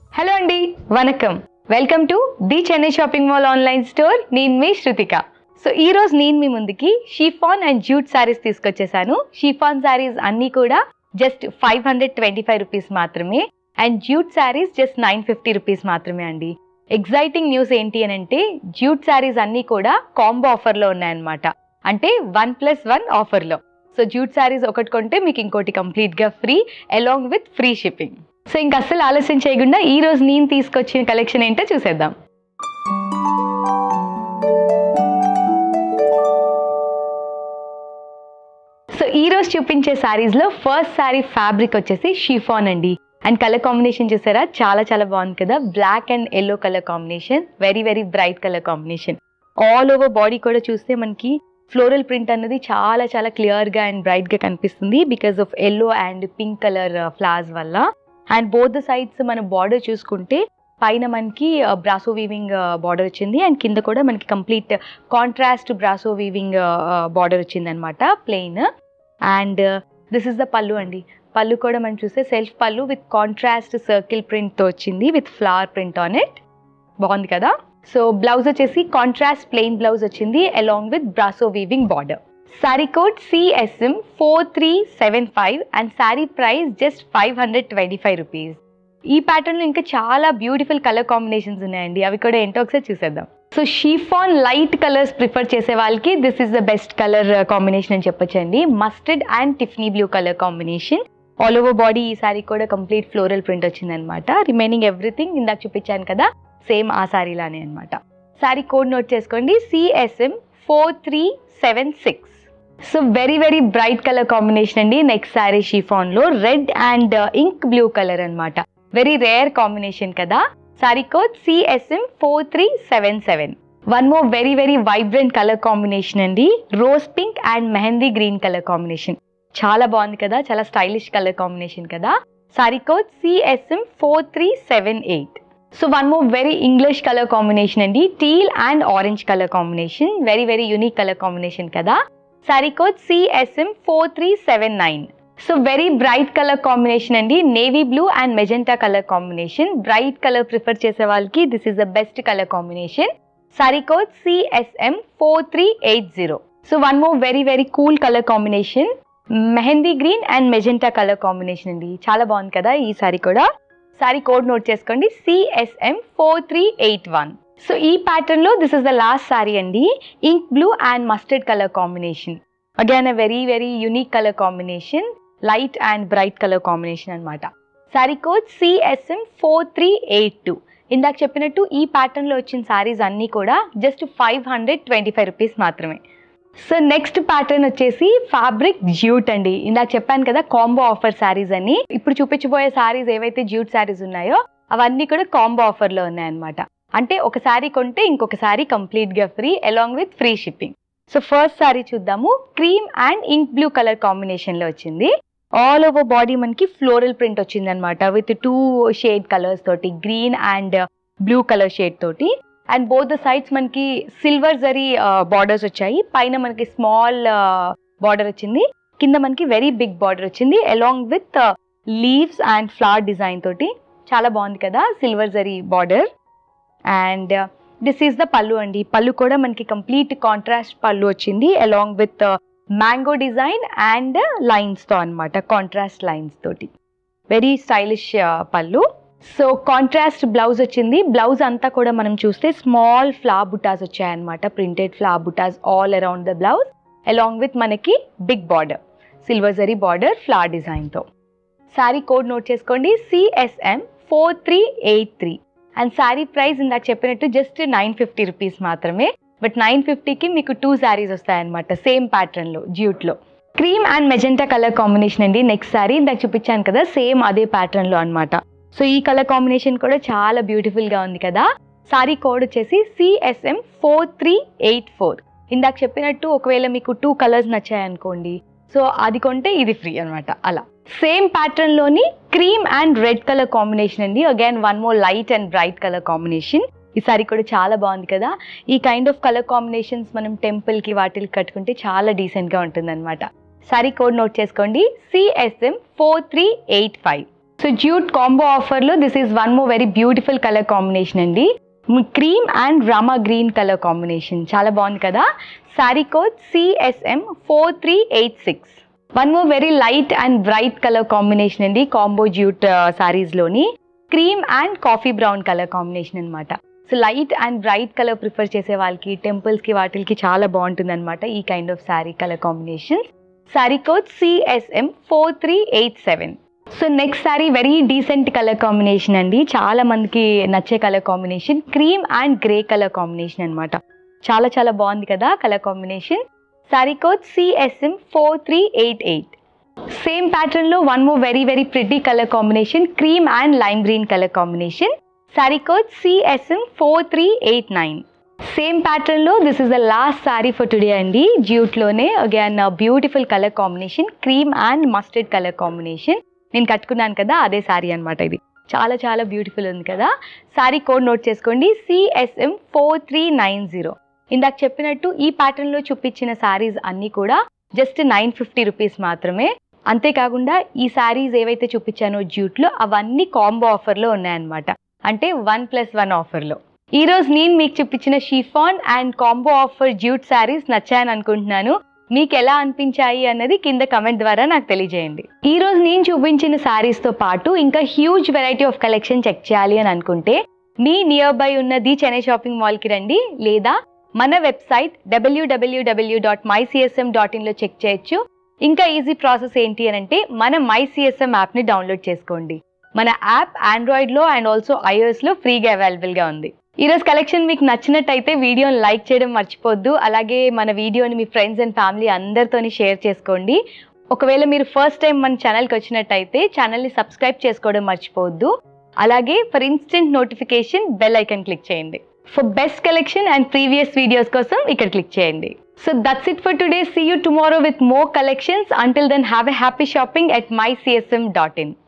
hello అండి vanakkam welcome to the Chennai shopping mall online store నేను మీ శృతిక సో ఈ రోజు నేను మీ ముందుకి షీఫాన్ అండ్ జూట్ శారీస్ తీసుకొచ్చేసాను షీఫాన్ శారీస్ అన్నీ కూడా just five hundred twenty five rupees మాత్రమే and jute saris just nine fifty rupees మాత్రమే అండి ఎగ్జైటింగ్ న్యూస్ ఏంటి అని అంటే జ్యూట్ శారీస్ అన్నీ కూడా కాంబో ఆఫర్లో ఉన్నాయన్నమాట అంటే వన్ ప్లస్ వన్ ఆఫర్లో సో జ్యూట్ శారీస్ ఒకటి కొంటే మీకు ఇంకోటి కంప్లీట్గా free along with free shipping so ఇంక అస్సలు ఆలస్యం చేయకుండా ఈ రోజు నేను తీసుకొచ్చిన కలెక్షన్ ఏంటో చూసేద్దాం సో ఈ రోజు చూపించే సారీస్ లో ఫస్ట్ సారీ ఫ్యాబ్రిక్ వచ్చేసి షిఫాన్ అండి అండ్ కలర్ కాంబినేషన్ చూసారా చాలా చాలా బాగుంది కదా black and yellow colour combination very very bright colour combination all over body కూడా చూస్తే మనకి ఫ్లోరల్ ప్రింట్ అన్నది చాలా చాలా క్లియర్గా అండ్ బ్రైట్గా కనిపిస్తుంది because of yellow and pink colour flowers వల్ల అండ్ బోత్ ద సైడ్స్ మన బార్డర్ చూసుకుంటే పైన మనకి బ్రాసో వీవింగ్ బార్డర్ వచ్చింది అండ్ కింద కూడా మనకి complete contrast brasso weaving border వచ్చింది అనమాట plain and this is the pallu అండి పళ్ళు కూడా మనం చూస్తే సెల్ఫ్ పళ్ళు విత్ కాంట్రాస్ట్ సర్కిల్ ప్రింట్తో వచ్చింది with flower print on it బాగుంది కదా సో బ్లౌజ్ వచ్చేసి కాంట్రాస్ట్ ప్లెయిన్ బ్లౌజ్ వచ్చింది along with brasso weaving border sari code CSM four three seven five and sari price just five hundred twenty five rupees ఈ ప్యాటర్న్లో ఇంకా చాలా బ్యూటిఫుల్ కలర్ కాంబినేషన్స్ ఉన్నాయండి అవి కూడా ఏంటో ఒకసారి చూసేద్దాం so chiffon light colours prefer చేసే వాళ్ళకి this is the best colour combination అని చెప్పొచ్చండి mustard and Tiffany blue colour combination all over body ఈ సారీ కూడా కంప్లీట్ ఫ్లోరల్ ప్రింట్ వచ్చిందనమాట రిమైనింగ్ ఎవ్రీథింగ్ ఇందాక చూపించాను కదా సేమ్ ఆ సారీలానే అనమాట సారీ కోడ్ నోట్ చేసుకోండి CSM four three seven six so very very bright colour combination అండి నెక్స్ట్ శారీ షిఫాన్లో red and ink blue colour అనమాట వెరీ రేర్ కాంబినేషన్ కదా sari code CSM four three seven seven one more very very vibrant colour combination అండి rose pink and mehndi green colour combination చాలా బాగుంది కదా చాలా stylish colour combination కదా sari code CSM four three seven eight so one more very English colour combination అండి teal and orange colour combination very very unique colour combination కదా sari code CSM four three seven nine so very bright colour combination అండి navy blue and magenta colour combination bright colour prefer చేసే వాళ్ళకి this is the best colour combination sari code CSM four three eight zero so one more very very cool colour combination mehndi green and magenta colour combination అండి చాలా బాగుంది కదా ఈ సారీ కూడా sari code note చేసుకోండి CSM four three eight one so ఈ pattern లో this is the last sari అండి ink blue and mustard colour combination again uh very very unique colour combination light and bright colour combination అనమాట sari code CSM four three eight two ఇందాక చెప్పినట్టు ఈ ప్యాటర్న్లో వచ్చిన సారీస్ అన్నీ కూడా just five hundred twenty five rupees మాత్రమే సో నెక్స్ట్ ప్యాటర్న్ వచ్చేసి ఫ్యాబ్రిక్ జ్యూట్ అండి ఇందాక చెప్పాను కదా కాంబో ఆఫర్ శారీస్ అని ఇప్పుడు చూపించబోయే శారీస్ ఏవైతే జ్యూట్ శారీస్ ఉన్నాయో అవన్నీ కూడా కాంబో ఆఫర్లో ఉన్నాయన్నమాట అంటే ఒక శారీ కొంటే ఇంకొక శారీ కంప్లీట్గా free along with free shipping so first sari చూద్దాము cream and ink blue colour కాంబినేషన్లో వచ్చింది ఆల్ ఓవర్ బాడీ మనకి ఫ్లోరల్ ప్రింట్ వచ్చింది అనమాట విత్ టూ షేడ్ కలర్స్ తోటి green and blue colour shade తోటి అండ్ బోత్ ద సైడ్స్ మనకి సిల్వర్ జరీ బార్డర్స్ వచ్చాయి పైన మనకి స్మాల్ బార్డర్ వచ్చింది కింద మనకి వెరీ బిగ్ బార్డర్ వచ్చింది along with leaves and flower design తోటి చాలా బాగుంది కదా silver zari border and this is the pallu అండి పళ్ళు కూడా మనకి కంప్లీట్ కాంట్రాస్ట్ పళ్ళు వచ్చింది along with mango design and లైన్స్తో అనమాట కాంట్రాస్ట్ లైన్స్ తోటి very stylish pallu so contrast blouse వచ్చింది బ్లౌజ్ అంతా కూడా మనం చూస్తే స్మాల్ ఫ్లా బుటాస్ వచ్చాయన్నమాట printed flower butas all around the blouse along with మనకి big border silver zari border flower డిజైన్తో శారీ కోడ్ నోట్ చేసుకోండి CSM four three eight three and sari price ఇందాక చెప్పినట్టు జస్ట్ నైన్ ఫిఫ్టీ రూపీస్ మాత్రమే బట్ నైన్ ఫిఫ్టీకి మీకు టూ శారీస్ వస్తాయన్నమాట సేమ్ ప్యాటర్న్లో జ్యూట్లో cream and magenta colour combination అండి నెక్స్ట్ శారీ ఇందాక చూపించాను కదా సేమ్ అదే ప్యాటర్న్లో అనమాట సో ఈ కలర్ కాంబినేషన్ కూడా చాలా బ్యూటిఫుల్గా ఉంది కదా సారీ కోడ్ వచ్చేసి CSM four three eight four ఇందాక చెప్పినట్టు ఒకవేళ మీకు టూ కలర్స్ నచ్చాయనుకోండి సో అది కొంటే ఇది ఫ్రీ అనమాట అలా సేమ్ ప్యాటర్న్లోని cream and red colour combination అండి again one more light and bright colour combination ఈ సారీ కూడా చాలా బాగుంది కదా ఈ కైండ్ ఆఫ్ కలర్ కాంబినేషన్స్ మనం టెంపుల్కి వాటికి కట్టుకుంటే చాలా డీసెంట్గా ఉంటుంది అనమాట సారీ కోడ్ నోట్ చేసుకోండి CSM four three eight five so jute combo ఆఫర్లో this is one more very beautiful colour combination అండి cream and Rama green colour combination చాలా బాగుంది కదా sari code CSM four three eight six one more very light and bright colour combination అండి combo jute సారీస్లోని cream and coffee brown colour combination అనమాట so light and bright colour prefer చేసే వాళ్ళకి టెంపుల్స్కి వాటికి చాలా బాగుంటుంది అనమాట ఈ kind of sari colour combination sari code CSM four three eight seven so next sari very decent colour combination అండి చాలా మందికి నచ్చే colour combination cream and grey colour combination అనమాట చాలా చాలా బాగుంది కదా colour combination sari code CSM four three eight eight same ప్యాటర్న్లో one more very very pretty colour combination cream and lime green colour combination sari code CSM four three eight nine same ప్యాటర్న్లో this is the last sari for today అండి జ్యూట్లోనే again beautiful colour combination cream and mustard colour combination నేను కట్టుకున్నాను కదా అదే శారీ అనమాట ఇది చాలా చాలా బ్యూటిఫుల్ ఉంది కదా శారీ కోడ్ నోట్ చేసుకోండి CSM four three nine zero ఇందాక చెప్పినట్టు ఈ ప్యాటర్న్లో చూపించిన శారీస్ అన్నీ కూడా జస్ట్ నైన్ ఫిఫ్టీ రూపీస్ మాత్రమే అంతేకాకుండా ఈ శారీస్ ఏవైతే చూపించానో జ్యూట్లో అవన్నీ కాంబో ఆఫర్లో ఉన్నాయన్నమాట అంటే వన్ ప్లస్ వన్ ఆఫర్లో ఈ రోజు నేను మీకు చూపించిన chiffon and combo offer jute saris నచ్చాయని అనుకుంటున్నాను మీకు ఎలా అనిపించాయి అన్నది కింద కమెంట్ ద్వారా నాకు తెలియజేయండి ఈ రోజు నేను చూపించిన శారీస్ తో పాటు ఇంకా huge variety of collection check చేయాలి అని అనుకుంటే మీ నియర్ బై ఉన్న ది చెన్నై షాపింగ్ మాల్ కి రండి లేదా మన website WWW dot my CSM dot ఇన్లో చెక్ చేయొచ్చు ఇంకా ఈజీ ప్రాసెస్ ఏంటి అని అంటే మన మైసిఎస్ఎం యాప్ని డౌన్లోడ్ చేసుకోండి మన యాప్ ఆండ్రాయిడ్లో అండ్ ఆల్సో ఐఓఎస్లో ఫ్రీగా అవైలబుల్గా ఉంది ఈరోజు కలెక్షన్ మీకు నచ్చినట్టయితే వీడియోని లైక్ చేయడం మర్చిపోద్దు అలాగే మన వీడియోని మీ ఫ్రెండ్స్ అండ్ ఫ్యామిలీ అందరితోని షేర్ చేసుకోండి ఒకవేళ మీరు ఫస్ట్ టైం మన ఛానల్కి వచ్చినట్టయితే ఛానల్ని సబ్స్క్రైబ్ చేసుకోవడం మర్చిపోవద్దు అలాగే for instant notification bell icon click చేయండి for best collection and previous videos కోసం ఇక్కడ క్లిక్ చేయండి so that's it for today see you tomorrow with more collections until then have a happy shopping at my CSM dot in